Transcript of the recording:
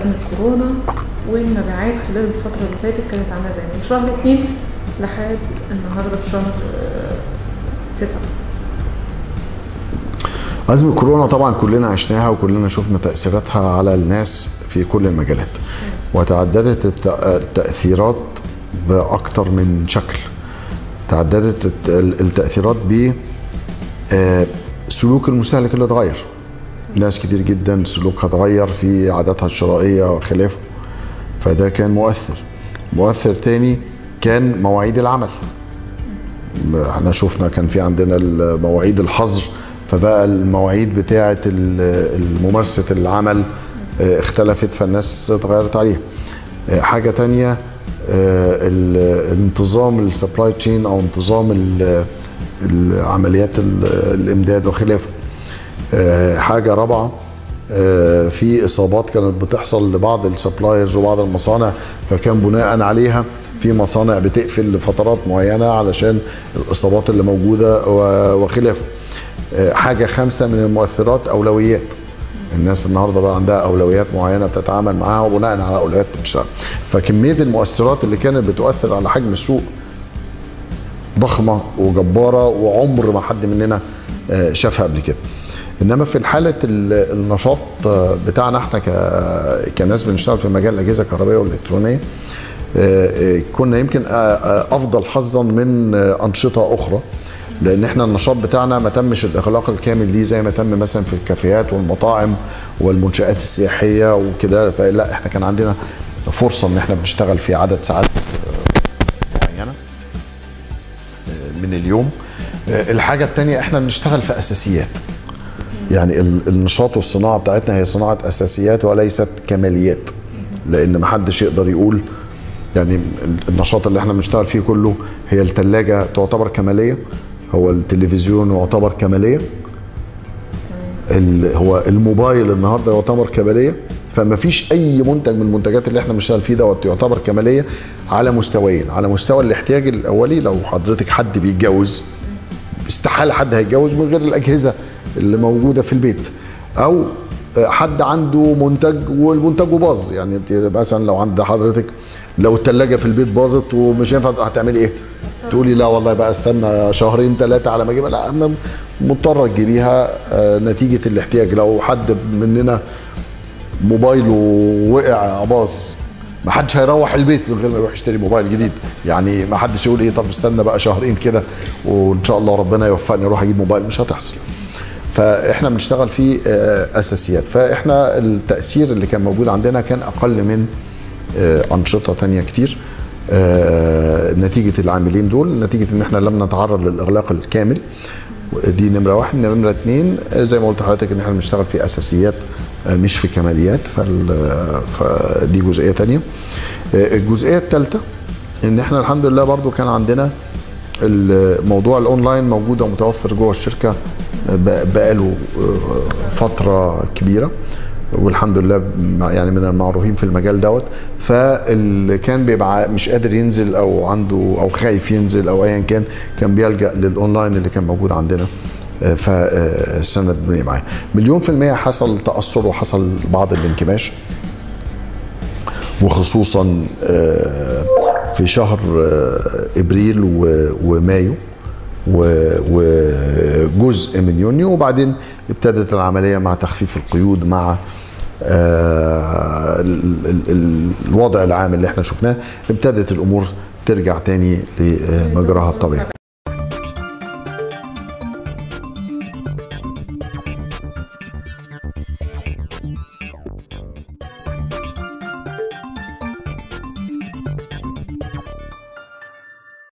ازمه كورونا والمبيعات خلال الفتره اللي فاتت كانت عامله ازاي من شهر اتنين لحد النهارده في شهر آه، تسعه أزمة كورونا طبعا كلنا عشناها وكلنا شفنا تأثيراتها على الناس في كل المجالات وتعددت الت- التأثيرات بأكتر من شكل تعددت الت- التأثيرات ب آه، سلوك المستهلك اللي اتغير ناس كتير جدا سلوكها اتغير في عاداتها الشرائية وخلافه فده كان مؤثر مؤثر تاني كان مواعيد العمل احنا شفنا كان في عندنا مواعيد الحظر فبقى المواعيد بتاعه ال- ممارسه العمل اه، اختلفت فالناس اتغيرت عليها اه، حاجه تانية اه، ال- انتظام السبلاي تشين او انتظام ال- العمليات ال- الامداد وخلافه اه، حاجه رابعه اه، في اصابات كانت بتحصل لبعض السبلايرز وبعض المصانع فكان بناء عليها في مصانع بتقفل لفترات معينه علشان الاصابات اللي موجوده و- وخلافه اه، حاجه خامسه من المؤثرات اولويات الناس النهارده بقى عندها اولويات معينه بتتعامل معاها وبناء على اولويات بتشتغل فكميه المؤثرات اللي كانت بتؤثر على حجم السوق ضخمه وجباره وعمر ما حد مننا آه، شافها قبل كده انما في حاله ال- النشاط آه، بتاعنا احنا ك- كناس بنشتغل في مجال الاجهزه الكهربائيه والالكترونيه آه، آه، كنا يمكن آه، آه، افضل حظا من آه، انشطه اخرى لان احنا النشاط بتاعنا ما تمش الاغلاق الكامل ليه زي ما تم مثلا في الكافيهات والمطاعم والمنشات السياحيه وكده فلا احنا كان عندنا فرصه ان احنا بنشتغل في عدد ساعات آه، معينه من اليوم آه، الحاجة التانية احنا بنشتغل في أساسيات يعني ال- النشاط والصناعة بتاعتنا هي صناعة أساسيات وليست كماليات لأن محدش يقدر يقول يعني النشاط اللي احنا بنشتغل فيه كله هي التلاجة تعتبر كمالية هو التلفزيون يعتبر كمالية ال- هو الموبايل النهارده يعتبر كماليه فما فيش اي منتج من المنتجات اللي احنا بنشتغل فيه دوت يعتبر كماليه على مستويين على مستوى الاحتياج الاولي لو حضرتك حد بيتجوز استحاله حد هيتجوز من غير الاجهزه اللي موجوده في البيت او حد عنده منتج والمنتج باظ يعني انت مثلا لو عند حضرتك لو الثلاجه في البيت باظت ومش هينفع هتعملي ايه؟ تقولي لا والله بقى استنى شهرين ثلاثه على ما اجيبها لا م- مضطره تجيبيها آه، نتيجه الاحتياج لو حد مننا موبايله وقع باظ ما حدش هيروح البيت من غير ما يروح يشتري موبايل جديد يعني ما حدش يقول ايه طب استنى بقى شهرين كده وان شاء الله ربنا يوفقني اروح اجيب موبايل مش هتحصل فاحنا بنشتغل في آه، اساسيات فاحنا التاثير اللي كان موجود عندنا كان اقل من آه، انشطه تانية كتير آه، نتيجه العاملين دول نتيجه ان احنا لم نتعرض للاغلاق الكامل دي نمره واحد نمره اتنين آه، زي ما قلت لحضرتك ان احنا بنشتغل في اساسيات آه، مش في كماليات فال- فدي جزئيه تانية آه، الجزئيه الثالثه ان احنا الحمد لله برضو كان عندنا الموضوع الاونلاين موجود ومتوفر جوه الشركه بق- بقاله آه، فتره كبيره والحمد لله مع- يعني من المعروفين في المجال دوت فاللي كان بيبقى مش قادر ينزل او عنده او خايف ينزل او ايا كان كان بيلجا للاونلاين اللي كان موجود عندنا آه، فسند الدنيا معاه مليون في المية حصل تأثر وحصل بعض الانكماش وخصوصا آه، في شهر آه، ابريل و- ومايو و- وجزء من يونيو وبعدين ابتدت العمليه مع تخفيف القيود مع آه، ال- ال- ال- الوضع العام اللي احنا شفناه ابتدت الامور ترجع تاني لمجراها الطبيعي